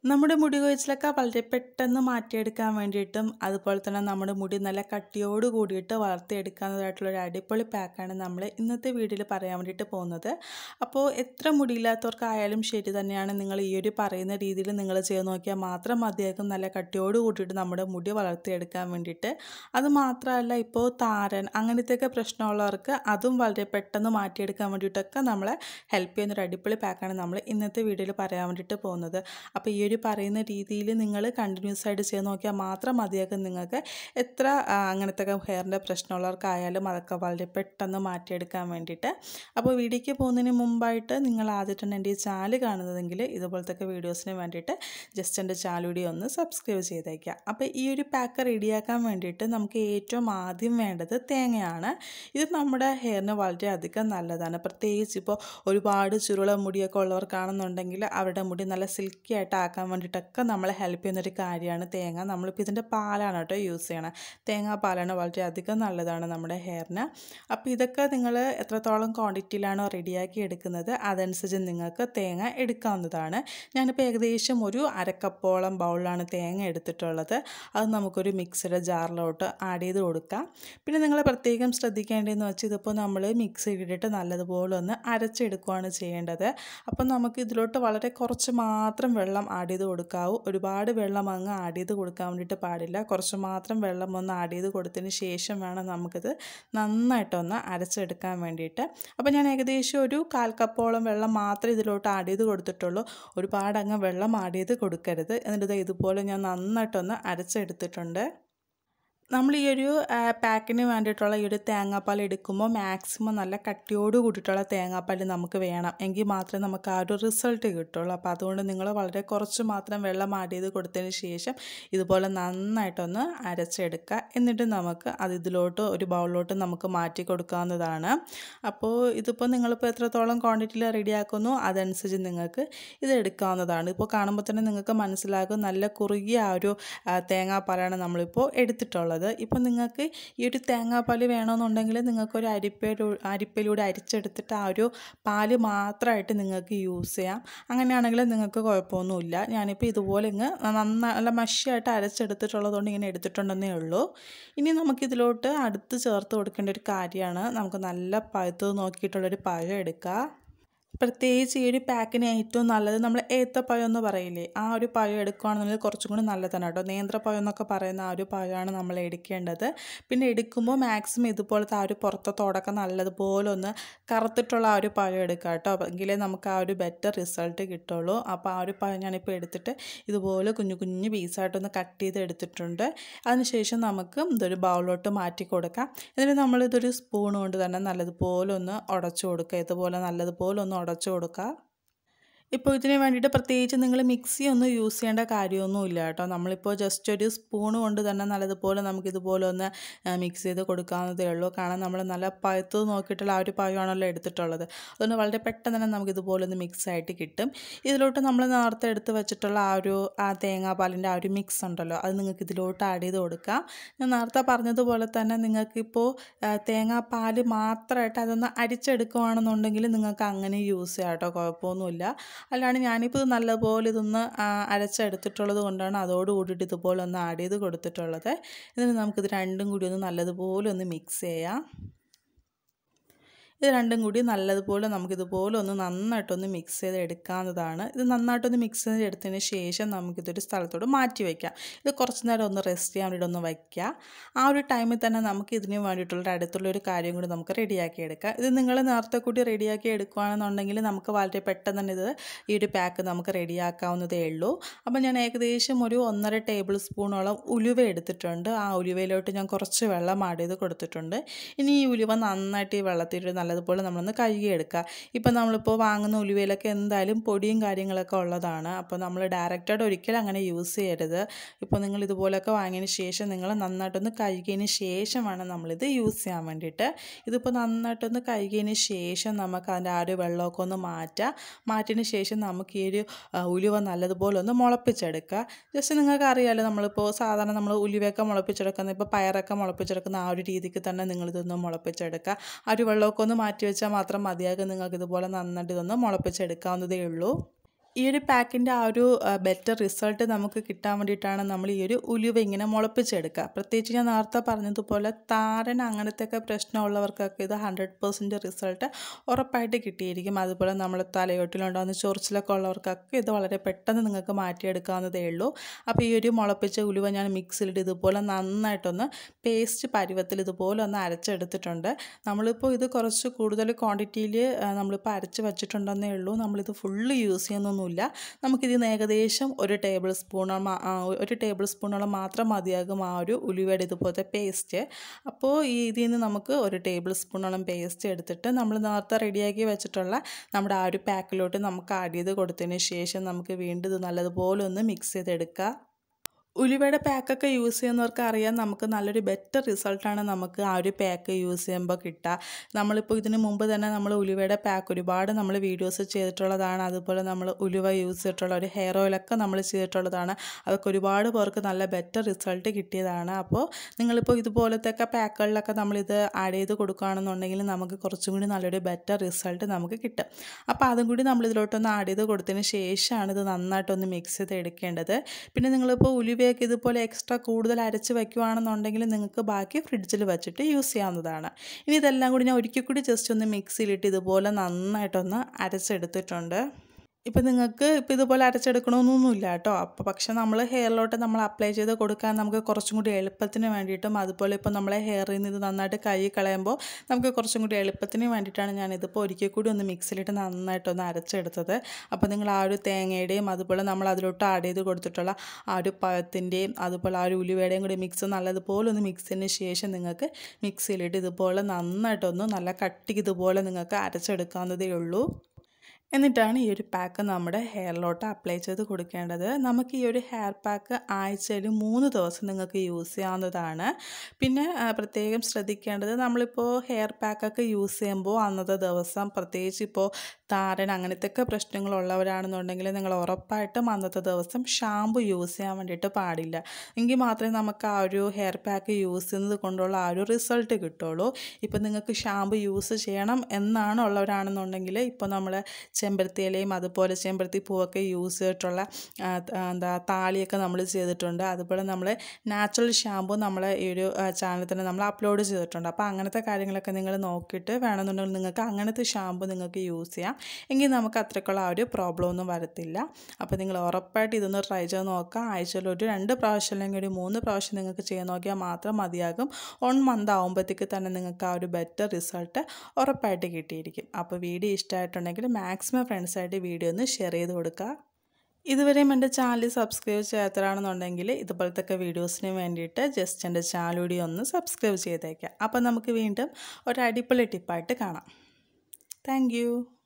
നമ്മുടെ മുടി കൊഴിച്ചിലൊക്കെ വളരെ പെട്ടെന്ന് മാറ്റിയെടുക്കാൻ വേണ്ടിയിട്ടും അതുപോലെ തന്നെ നമ്മുടെ മുടി നല്ല കട്ടിയോട് കൂടിയിട്ട് വളർത്തിയെടുക്കാവുന്നതായിട്ടുള്ള ഒരു അടിപൊളി പാക്കാണ് നമ്മൾ ഇന്നത്തെ വീഡിയോയിൽ പറയാൻ വേണ്ടിയിട്ട് പോകുന്നത് അപ്പോൾ എത്ര മുടിയില്ലാത്തവർക്കായാലും ശരി തന്നെയാണ് നിങ്ങൾ ഈ ഒരു പറയുന്ന രീതിയിൽ നിങ്ങൾ ചെയ്ത് നോക്കിയാൽ മാത്രം മതിയാകും നല്ല കട്ടിയോട് കൂടിയിട്ട് നമ്മുടെ മുടി വളർത്തിയെടുക്കാൻ വേണ്ടിയിട്ട് അത് മാത്രമല്ല ഇപ്പോൾ താരൻ അങ്ങനത്തെയൊക്കെ പ്രശ്നമുള്ളവർക്ക് അതും വളരെ പെട്ടെന്ന് മാറ്റിയെടുക്കാൻ വേണ്ടിയിട്ടൊക്കെ നമ്മളെ ഹെൽപ്പ് ചെയ്യുന്ന ഒരു അടിപൊളി പാക്കാണ് നമ്മൾ ഇന്നത്തെ വീഡിയോയിൽ പറയാൻ വേണ്ടിയിട്ട് പോകുന്നത് അപ്പോൾ ഈ ഒരു പറയുന്ന രീതിയിൽ നിങ്ങൾ കണ്ടിന്യൂസ് ആയിട്ട് ചെയ്ത് നോക്കിയാൽ മാത്രം മതിയാകും നിങ്ങൾക്ക് എത്ര ആ, അങ്ങനത്തെ ഹെയറിൻ്റെ പ്രശ്നമുള്ളവർക്കായാലും അതൊക്കെ വളരെ പെട്ടെന്ന് മാറ്റിയെടുക്കാൻ വേണ്ടിയിട്ട് അപ്പോൾ വീഡിയോയ്ക്ക് പോകുന്നതിന് മുമ്പായിട്ട് നിങ്ങൾ ആദ്യമായിട്ടാണ് എൻ്റെ ഈ ചാനൽ കാണുന്നതെങ്കിൽ ഇതുപോലത്തെ വീഡിയോസിന് വേണ്ടിയിട്ട് ജസ്റ്റ് എൻ്റെ ചാനൽ കൂടി ഒന്ന് സബ്സ്ക്രൈബ് ചെയ്തേക്കുക അപ്പോൾ ഈ ഒരു പാക്ക് റെഡിയാക്കാൻ വേണ്ടിയിട്ട് നമുക്ക് ഏറ്റവും ആദ്യം വേണ്ടത് തേങ്ങയാണ് ഇത് നമ്മുടെ ഹെയറിന് വളരെയധികം നല്ലതാണ് പ്രത്യേകിച്ച് ഇപ്പോൾ ഒരുപാട് ചുരുള മുടിയൊക്കെ ഉള്ളവർക്കാണെന്നുണ്ടെങ്കിൽ അവരുടെ മുടി നല്ല സിൽക്കി ആയിട്ട് ആക്കാൻ വേണ്ടിയിട്ടൊക്കെ നമ്മളെ ഹെൽപ്പ് ചെയ്യുന്നൊരു കാര്യമാണ് തേങ്ങ നമ്മളിപ്പോൾ ഇതിൻ്റെ പാലാണ് കേട്ടോ യൂസ് ചെയ്യണത് തേങ്ങാപ്പാലാണ് വളരെയധികം നല്ലതാണ് നമ്മുടെ ഹെയറിന് അപ്പോൾ ഇതൊക്കെ നിങ്ങൾ എത്രത്തോളം ക്വാണ്ടിറ്റിയിലാണോ റെഡിയാക്കി എടുക്കുന്നത് അതനുസരിച്ച് നിങ്ങൾക്ക് തേങ്ങ എടുക്കാവുന്നതാണ് ഞാനിപ്പോൾ ഏകദേശം ഒരു അരക്കപ്പോളം ബൗളിലാണ് തേങ്ങ എടുത്തിട്ടുള്ളത് അത് നമുക്കൊരു മിക്സിയുടെ ജാറിലോട്ട് ആഡ് ചെയ്ത് കൊടുക്കാം പിന്നെ നിങ്ങൾ പ്രത്യേകം ശ്രദ്ധിക്കേണ്ടതെന്ന് വെച്ചാൽ ഇതിപ്പോൾ നമ്മൾ മിക്സി ഇട്ടിട്ട് നല്ലതുപോലെ ഒന്ന് അരച്ചെടുക്കുകയാണ് ചെയ്യേണ്ടത് അപ്പം നമുക്ക് ഇതിലോട്ട് വളരെ കുറച്ച് മാത്രം വെള്ളം ആഡ് ചെയ്ത് കൊടുക്കാവൂ ഒരുപാട് വെള്ളം അങ്ങ് ആഡ് ചെയ്ത് കൊടുക്കാൻ വേണ്ടിയിട്ട് പാടില്ല കുറച്ച് മാത്രം വെള്ളം ഒന്ന് ആഡ് ചെയ്ത് കൊടുത്തതിന് ശേഷം വേണം നമുക്കിത് നന്നായിട്ടൊന്ന് അരച്ചെടുക്കാൻ വേണ്ടിയിട്ട് അപ്പോൾ ഞാൻ ഏകദേശം ഒരു കാൽ കപ്പോളം വെള്ളം മാത്രമേ ഇതിലോട്ട് ആഡ് ചെയ്ത് കൊടുത്തിട്ടുള്ളൂ ഒരുപാട് അങ്ങ് വെള്ളം ആഡ് ചെയ്ത് കൊടുക്കരുത് എന്നിട്ട് ദേ ഇതുപോലെ ഞാൻ നന്നായിട്ടൊന്ന് അരച്ചെടുത്തിട്ടുണ്ട് നമ്മൾ ഈ ഒരു ആ, പാക്കിന് വേണ്ടിയിട്ടുള്ള ഈ ഒരു തേങ്ങാപ്പാൽ എടുക്കുമ്പോൾ മാക്സിമം നല്ല കട്ടിയോട് കൂടിയിട്ടുള്ള തേങ്ങാപ്പാൽ നമുക്ക് വേണം എങ്കിൽ മാത്രമേ നമുക്ക് ആ ഒരു റിസൾട്ട് കിട്ടുള്ളൂ അപ്പോൾ അതുകൊണ്ട് നിങ്ങൾ വളരെ കുറച്ച് മാത്രം വെള്ളം ആഡ് ചെയ്ത് കൊടുത്തതിന് ശേഷം ഇതുപോലെ നന്നായിട്ടൊന്ന് അരച്ചെടുക്കുക എന്നിട്ട് നമുക്ക് അത് ഇതിലോട്ട് ഒരു ബൗളിലോട്ട് നമുക്ക് മാറ്റി കൊടുക്കാവുന്നതാണ് അപ്പോൾ ഇതിപ്പോൾ നിങ്ങളിപ്പോൾ എത്രത്തോളം ക്വാണ്ടിറ്റിയിൽ റെഡിയാക്കുന്നു അതനുസരിച്ച് നിങ്ങൾക്ക് ഇത് എടുക്കാവുന്നതാണ് ഇപ്പോൾ കാണുമ്പോൾ തന്നെ നിങ്ങൾക്ക് മനസ്സിലാകും നല്ല കുറുകിയ ആ ഒരു ആ, തേങ്ങാപ്പാലാണ് നമ്മളിപ്പോൾ എടുത്തിട്ടുള്ളത് ഇപ്പോൾ നിങ്ങൾക്ക് ഈ ഒരു തേങ്ങാപ്പാൽ വേണമെന്നുണ്ടെങ്കിൽ നിങ്ങൾക്ക് ഒരു അരിപ്പയിലൂ അരിപ്പയിലൂടെ അരിച്ചെടുത്തിട്ട് ആ ഒരു പാല് മാത്രമായിട്ട് നിങ്ങൾക്ക് യൂസ് ചെയ്യാം അങ്ങനെയാണെങ്കിൽ നിങ്ങൾക്ക് കുഴപ്പമൊന്നുമില്ല ഞാനിപ്പോൾ ഇതുപോലെ ഇങ്ങ് നന്നാ നല്ല മഷിയായിട്ട് അരച്ചെടുത്തിട്ടുള്ളതുകൊണ്ട് ഇങ്ങനെ എടുത്തിട്ടുണ്ടെന്നേ ഉള്ളൂ ഇനി നമുക്കിതിലോട്ട് അടുത്ത് ചേർത്ത് കൊടുക്കേണ്ട ഒരു കാര്യമാണ് നമുക്ക് നല്ല പഴുത്തത് നോക്കിയിട്ടുള്ളൊരു പഴം എടുക്കുക പ്രത്യേകിച്ച് ഈ ഒരു പാക്കിന് ഏറ്റവും നല്ലത് നമ്മൾ ഏത്തപ്പഴം എന്ന് പറയില്ലേ ആ ഒരു പഴം എടുക്കുകയാണെന്നുണ്ടെങ്കിൽ കുറച്ചും കൂടി നല്ലതാണ് കേട്ടോ നേന്ത്രപ്പഴം എന്നൊക്കെ പറയുന്ന ആ ഒരു പഴമാണ് നമ്മൾ എടുക്കേണ്ടത് പിന്നെ എടുക്കുമ്പോൾ മാക്സിമം ഇതുപോലത്തെ ആ ഒരു പുറത്തെ തോടൊക്കെ നല്ലതുപോലെ ഒന്ന് കറുത്തിട്ടുള്ള ആ ഒരു പഴം എടുക്കുക കേട്ടോ അപ്പോൾ എങ്കിലേ നമുക്ക് ആ ഒരു ബെറ്റർ റിസൾട്ട് കിട്ടുള്ളൂ അപ്പോൾ ആ ഒരു പഴം ഞാനിപ്പോൾ എടുത്തിട്ട് ഇതുപോലെ കുഞ്ഞു കുഞ്ഞു പീസായിട്ടൊന്ന് കട്ട് ചെയ്ത് എടുത്തിട്ടുണ്ട് അതിനുശേഷം നമുക്ക് ഇതൊരു ബൗളിലോട്ട് മാറ്റി കൊടുക്കാം എന്നിട്ട് നമ്മളിതൊരു സ്പൂൺ കൊണ്ട് തന്നെ നല്ലതുപോലെ ഒന്ന് ഉടച്ചു കൊടുക്കുക ഇതുപോലെ നല്ലതുപോലെ ഒന്ന് ഉടച്ചു കൊടുക്കുക ഇപ്പോൾ ഇതിന് വേണ്ടിയിട്ട് പ്രത്യേകിച്ച് നിങ്ങൾ മിക്സി ഒന്നും യൂസ് ചെയ്യേണ്ട കാര്യമൊന്നുമില്ല കേട്ടോ നമ്മളിപ്പോൾ ജസ്റ്റ് ഒരു സ്പൂൺ കൊണ്ട് തന്നെ നല്ലതുപോലെ നമുക്കിതുപോലെ ഒന്ന് മിക്സ് ചെയ്ത് കൊടുക്കാവുന്നതേ ഉള്ളൂ കാരണം നമ്മൾ നല്ല പഴുത്തത് നോക്കിയിട്ടുള്ള ആ ഒരു പഴമാണല്ലോ എടുത്തിട്ടുള്ളത് അതുകൊണ്ട് വളരെ പെട്ടെന്ന് തന്നെ നമുക്കിതുപോലെ ഒന്ന് മിക്സ് ആയിട്ട് കിട്ടും ഇതിലോട്ട് നമ്മൾ നേരത്തെ എടുത്ത് വെച്ചിട്ടുള്ള ആ ഒരു ആ തേങ്ങാപ്പാലിൻ്റെ ആ ഒരു മിക്സ് ഉണ്ടല്ലോ അത് നിങ്ങൾക്ക് ഇതിലോട്ട് ആഡ് ചെയ്ത് കൊടുക്കാം ഞാൻ നേരത്തെ പറഞ്ഞതുപോലെ തന്നെ നിങ്ങൾക്കിപ്പോൾ തേങ്ങാപ്പാൽ മാത്രമായിട്ട് അതൊന്ന് അരിച്ചെടുക്കുകയാണെന്നുണ്ടെങ്കിൽ നിങ്ങൾക്ക് അങ്ങനെ യൂസ് ചെയ്യാം കേട്ടോ കുഴപ്പമൊന്നുമില്ല അല്ലാണ്ട് ഞാനിപ്പോൾ ഇത് നല്ലപോലെ ഇതൊന്ന് ആ, അരച്ചെടുത്തിട്ടുള്ളത് കൊണ്ടാണ് അതോട് കൂടിയിട്ട് ഇതുപോലെ ഒന്ന് ആഡ് ചെയ്ത് കൊടുത്തിട്ടുള്ളത് എന്നിട്ട് നമുക്കിത് രണ്ടും കൂടി ഒന്ന് നല്ലതുപോലെ ഒന്ന് മിക്സ് ചെയ്യാം ഇത് രണ്ടും കൂടി നല്ലതുപോലെ നമുക്കിതുപോലെ ഒന്ന് നന്നായിട്ടൊന്ന് മിക്സ് ചെയ്ത് എടുക്കാവുന്നതാണ് ഇത് നന്നായിട്ടൊന്ന് മിക്സ് ചെയ്ത് എടുത്തതിന് ശേഷം നമുക്കിതൊരു സ്ഥലത്തോട് മാറ്റി വയ്ക്കാം ഇത് കുറച്ച് നേരം ഒന്ന് റെസ്റ്റ് ചെയ്യാൻ വേണ്ടിയിട്ട് ഒന്ന് വയ്ക്കുക ആ ഒരു ടൈമിൽ തന്നെ നമുക്ക് ഇതിന് വേണ്ടിയിട്ടുള്ള അടുത്തുള്ള ഒരു കാര്യം കൂടി നമുക്ക് റെഡിയാക്കി എടുക്കാം ഇത് നിങ്ങൾ നേരത്തെ കൂടി റെഡിയാക്കി എടുക്കുകയാണെന്നുണ്ടെങ്കിൽ നമുക്ക് വളരെ പെട്ടെന്ന് തന്നെ ഇത് ഈ ഒരു പാക്ക് നമുക്ക് റെഡിയാക്കാവുന്നതേ ഉള്ളൂ അപ്പോൾ ഞാൻ ഏകദേശം ഒരു ഒന്നര ടേബിൾ സ്പൂണോളം ഉലുവ എടുത്തിട്ടുണ്ട് ആ ഉലുവയിലോട്ട് ഞാൻ കുറച്ച് വെള്ളം ആഡ് ചെയ്ത് കൊടുത്തിട്ടുണ്ട് ഇനി ഈ ഉലുവ നന്നായിട്ട് ഈ വെള്ളത്തിൽ നല്ലതുപോലെ നമ്മളൊന്ന് കഴുകിയെടുക്കുക ഇപ്പം നമ്മളിപ്പോൾ വാങ്ങുന്ന ഉലുവയിലൊക്കെ എന്തായാലും പൊടിയും കാര്യങ്ങളൊക്കെ ഉള്ളതാണ് അപ്പോൾ നമ്മൾ ഡയറക്റ്റായിട്ട് ഒരിക്കലും അങ്ങനെ യൂസ് ചെയ്യരുത് ഇപ്പോൾ നിങ്ങൾ ഇതുപോലെയൊക്കെ വാങ്ങിയതിന് ശേഷം നിങ്ങൾ നന്നായിട്ടൊന്ന് കഴുകിയതിന് ശേഷം വേണം നമ്മളിത് യൂസ് ചെയ്യാൻ വേണ്ടിയിട്ട് ഇതിപ്പോൾ നന്നായിട്ടൊന്ന് കഴുകിയതിന് ശേഷം നമുക്ക് അതിൻ്റെ ആ ഒരു വെള്ളമൊക്കെ ഒന്ന് മാറ്റുക മാറ്റിയതിന് ശേഷം നമുക്ക് ഈ ഒരു ആ, ഉലുവ നല്ലതുപോലെ ഒന്ന് മുളപ്പിച്ചെടുക്കുക ജസ്റ്റ് നിങ്ങൾക്ക് അറിയാമല്ലോ നമ്മളിപ്പോൾ സാധാരണ നമ്മൾ ഉലുവയൊക്കെ മുളപ്പിച്ചെടുക്കുന്ന ഇപ്പോൾ പയറൊക്കെ മുളപ്പിച്ചെടുക്കുന്ന ആ ഒരു രീതിക്ക് തന്നെ നിങ്ങളിതൊന്ന് മുളപ്പിച്ചെടുക്കുക ആ ഒരു വെള്ളമൊക്കെ ഒന്ന് മാറ്റി വെച്ചാൽ മാത്രം മതിയാകും നിങ്ങൾക്ക് ഇതുപോലെ നന്നായിട്ട് ഇതൊന്ന് മുളപ്പിച്ചെടുക്കാവുന്നതേ ഉള്ളൂ ഈ ഒരു പാക്കിൻ്റെ ആ ഒരു ബെറ്റർ റിസൾട്ട് നമുക്ക് കിട്ടാൻ വേണ്ടിയിട്ടാണ് നമ്മൾ ഈ ഒരു ഉലുവ ഇങ്ങനെ മുളപ്പിച്ചെടുക്കുക പ്രത്യേകിച്ച് ഞാൻ നേരത്തെ പറഞ്ഞതുപോലെ താരൻ അങ്ങനത്തെയൊക്കെ പ്രശ്നമുള്ളവർക്കൊക്കെ ഇത് ഹൺഡ്രഡ് പെർസെൻറ്റ് റിസൾട്ട് ഉറപ്പായിട്ട് കിട്ടിയിരിക്കും അതുപോലെ നമ്മൾ തലയോട്ടിലുണ്ടാകുന്ന ചൊറിച്ചിലൊക്കെ ഉള്ളവർക്കൊക്കെ ഇത് വളരെ പെട്ടെന്ന് നിങ്ങൾക്ക് മാറ്റിയെടുക്കാവുന്നതേ ഉള്ളൂ അപ്പോൾ ഈ ഒരു മുളപ്പിച്ച ഉലുവ ഞാൻ മിക്സിലിട്ട് ഇതുപോലെ നന്നായിട്ടൊന്ന് പേസ്റ്റ് പരുവത്തിൽ ഇതുപോലെ ഒന്ന് അരച്ചെടുത്തിട്ടുണ്ട് നമ്മളിപ്പോൾ ഇത് കുറച്ച് കൂടുതൽ ക്വാണ്ടിറ്റിയിൽ നമ്മളിപ്പോൾ അരച്ച് വെച്ചിട്ടുണ്ടെന്നേ ഉള്ളൂ നമ്മളിത് ഫുള്ള് യൂസ് ചെയ്യുന്നൊന്നുമില്ല നമുക്കിതിൽ നിന്ന് ഏകദേശം ഒരു ടേബിൾ സ്പൂണോളം ഒരു ടേബിൾ സ്പൂണോളം മാത്രം മതിയാകും ആ ഒരു ഉലുവയുടെ ഇതുപോലത്തെ പേസ്റ്റ് അപ്പോൾ ഈ ഇതിൽ നിന്ന് നമുക്ക് ഒരു ടേബിൾ സ്പൂണോളം പേസ്റ്റ് എടുത്തിട്ട് നമ്മൾ നേരത്തെ റെഡിയാക്കി വെച്ചിട്ടുള്ള നമ്മുടെ ആ ഒരു പാക്കിലോട്ട് നമുക്ക് ആഡ് ചെയ്ത് കൊടുത്തതിന് ശേഷം നമുക്ക് വീണ്ടും ഇത് നല്ലതുപോലെ ഒന്ന് മിക്സ് ചെയ്തെടുക്കുക ഉലുവയുടെ പാക്കൊക്കെ യൂസ് ചെയ്യുന്നവർക്ക് അറിയാം നമുക്ക് നല്ലൊരു ബെറ്റർ റിസൾട്ടാണ് നമുക്ക് ആ ഒരു പാക്ക് യൂസ് ചെയ്യുമ്പോൾ കിട്ടുക നമ്മളിപ്പോൾ ഇതിന് മുമ്പ് തന്നെ നമ്മൾ ഉലുവയുടെ പാക്ക് ഒരുപാട് നമ്മൾ വീഡിയോസ് ചെയ്തിട്ടുള്ളതാണ് അതുപോലെ നമ്മൾ ഉലുവ യൂസ് ചെയ്തിട്ടുള്ള ഒരു ഹെയർ ഓയിലൊക്കെ നമ്മൾ ചെയ്തിട്ടുള്ളതാണ് അതൊക്കെ ഒരുപാട് പേർക്ക് നല്ല ബെറ്റർ റിസൾട്ട് കിട്ടിയതാണ് അപ്പോൾ നിങ്ങളിപ്പോൾ ഇതുപോലത്തെയൊക്കെ പാക്കുകളിലൊക്കെ നമ്മളിത് ആഡ് ചെയ്ത് കൊടുക്കുകയാണെന്നുണ്ടെങ്കിൽ നമുക്ക് കുറച്ചും കൂടി നല്ലൊരു ബെറ്റർ റിസൾട്ട് നമുക്ക് കിട്ടും അപ്പോൾ അതും കൂടി നമ്മൾ ഇതിലോട്ടൊന്ന് ആഡ് ചെയ്ത് കൊടുത്തതിന് ശേഷമാണ് ഇത് നന്നായിട്ടൊന്ന് മിക്സ് ചെയ്ത് എടുക്കേണ്ടത് പിന്നെ നിങ്ങളിപ്പോൾ ഉലുവ ഉലുവയൊക്കെ ഇതുപോലെ എക്സ്ട്രാ കൂടുതൽ അരച്ച് വയ്ക്കുവാണെന്നുണ്ടെങ്കിൽ നിങ്ങൾക്ക് ബാക്കി ഫ്രിഡ്ജിൽ വെച്ചിട്ട് യൂസ് ചെയ്യാവുന്നതാണ് ഇനി ഇതെല്ലാം കൂടി ഞാൻ ഒരിക്കൽ കൂടി ജസ്റ്റ് ഒന്ന് മിക്സിയിലിട്ട് ഇതുപോലെ നന്നായിട്ടൊന്ന് അരച്ചെടുത്തിട്ടുണ്ട് ഇപ്പം നിങ്ങൾക്ക് ഇപ്പോൾ ഇതുപോലെ അരച്ചെടുക്കണമെന്നൊന്നുമില്ല കേട്ടോ അപ്പോൾ പക്ഷേ നമ്മൾ ഹെയറിലോട്ട് നമ്മൾ അപ്ലൈ ചെയ്ത് കൊടുക്കാൻ നമുക്ക് കുറച്ചും കൂടി എളുപ്പത്തിന് വേണ്ടിയിട്ടും അതുപോലെ ഇപ്പോൾ നമ്മളെ ഹെയറിൽ നിന്ന് ഇത് നന്നായിട്ട് കഴുകി കളയുമ്പോൾ നമുക്ക് കുറച്ചും കൂടി എളുപ്പത്തിന് വേണ്ടിയിട്ടാണ് ഞാൻ ഇതിപ്പോൾ ഒരിക്കൽ കൂടി ഒന്ന് മിക്സിലിട്ട് നന്നായിട്ടൊന്ന് അരച്ചെടുത്തത് അപ്പോൾ നിങ്ങൾ ആ ഒരു തേങ്ങയുടെയും അതുപോലെ നമ്മൾ അതിലോട്ട് ആഡ് ചെയ്ത് കൊടുത്തിട്ടുള്ള ആ ഒരു പഴത്തിൻ്റെയും അതുപോലെ ആ ഒരു ഉലുവയുടെയും കൂടി മിക്സ് നല്ലതുപോലെ ഒന്ന് മിക്സിന് ശേഷം നിങ്ങൾക്ക് മിക്സിയിലിട്ട് ഇതുപോലെ നന്നായിട്ടൊന്ന് നല്ല കട്ടിക്ക് ഇതുപോലെ നിങ്ങൾക്ക് അരച്ചെടുക്കാവുന്നതേ ഉള്ളൂ എന്നിട്ടാണ് ഈ ഒരു പാക്ക് നമ്മുടെ ഹെയറിലോട്ട് അപ്ലൈ ചെയ്ത് കൊടുക്കേണ്ടത് നമുക്ക് ഈ ഒരു ഹെയർ പാക്ക് ആഴ്ചയിൽ മൂന്ന് ദിവസം നിങ്ങൾക്ക് യൂസ് ചെയ്യാവുന്നതാണ് പിന്നെ പ്രത്യേകം ശ്രദ്ധിക്കേണ്ടത് നമ്മളിപ്പോൾ ഹെയർ പാക്കൊക്കെ യൂസ് ചെയ്യുമ്പോൾ അന്നത്തെ ദിവസം പ്രത്യേകിച്ച് ഇപ്പോൾ താരൻ അങ്ങനത്തെയൊക്കെ പ്രശ്നങ്ങളുള്ളവരാണെന്നുണ്ടെങ്കിൽ നിങ്ങൾ ഉറപ്പായിട്ടും അന്നത്തെ ദിവസം ഷാമ്പു യൂസ് ചെയ്യാൻ വേണ്ടിയിട്ട് പാടില്ല എങ്കിൽ മാത്രമേ നമുക്ക് ആ ഒരു ഹെയർ പാക്ക് യൂസ് ചെയ്യുന്നത് കൊണ്ടുള്ള ആ ഒരു റിസൾട്ട് കിട്ടുള്ളൂ ഇപ്പോൾ നിങ്ങൾക്ക് ഷാമ്പു യൂസ് ചെയ്യണം എന്നാണ് ഉള്ളവരാണെന്നുണ്ടെങ്കിൽ ഇപ്പോൾ നമ്മൾ ചെമ്പരത്തി ഇലയും അതുപോലെ ചെമ്പരത്തി പൂവൊക്കെ യൂസ് ചെയ്തിട്ടുള്ള എന്താ താളിയൊക്കെ നമ്മൾ ചെയ്തിട്ടുണ്ട് അതുപോലെ നമ്മൾ നാച്ചുറൽ ഷാമ്പു നമ്മൾ ഈ ഒരു ചാനലിൽ തന്നെ നമ്മൾ അപ്ലോഡ് ചെയ്തിട്ടുണ്ട് അപ്പോൾ അങ്ങനത്തെ കാര്യങ്ങളൊക്കെ നിങ്ങൾ നോക്കിയിട്ട് വേണമെന്നുണ്ടെങ്കിൽ നിങ്ങൾക്ക് അങ്ങനത്തെ ഷാമ്പു നിങ്ങൾക്ക് യൂസ് ചെയ്യാം എങ്കിൽ നമുക്ക് അത്രയ്ക്കുള്ള ആ ഒരു പ്രോബ്ലം ഒന്നും വരത്തില്ല അപ്പോൾ നിങ്ങൾ ഉറപ്പായിട്ട് ഇതൊന്ന് ട്രൈ ചെയ്ത് നോക്കുക ആഴ്ചയിൽ ഒരു രണ്ട് പ്രാവശ്യം അല്ലെങ്കിൽ ഒരു മൂന്ന് പ്രാവശ്യം നിങ്ങൾക്ക് ചെയ്ത് നോക്കിയാൽ മാത്രം മതിയാകും വൺ മന്ത് ആകുമ്പോഴത്തേക്ക് തന്നെ നിങ്ങൾക്ക് ആ ഒരു ബെറ്റർ റിസൾട്ട് ഉറപ്പായിട്ട് കിട്ടിയിരിക്കും അപ്പോൾ വീഡിയോ ഇഷ്ടമായിട്ടുണ്ടെങ്കിൽ മാക്സിമം ഫ്രണ്ട്സായിട്ട് വീഡിയോ ഒന്ന് ഷെയർ ചെയ്ത് കൊടുക്കുക ഇതുവരെയും എൻ്റെ ചാനൽ സബ്സ്ക്രൈബ് ചെയ്യാത്തതാണെന്നുണ്ടെങ്കിൽ ഇതുപോലത്തെ വീഡിയോസിന് വേണ്ടിയിട്ട് ജസ്റ്റ് എൻ്റെ ചാനൽ കൂടി ഒന്ന് സബ്സ്ക്രൈബ് ചെയ്തേക്കാം അപ്പോൾ നമുക്ക് വീണ്ടും ഒരു അടിപൊളി ടിപ്പായിട്ട് കാണാം താങ്ക്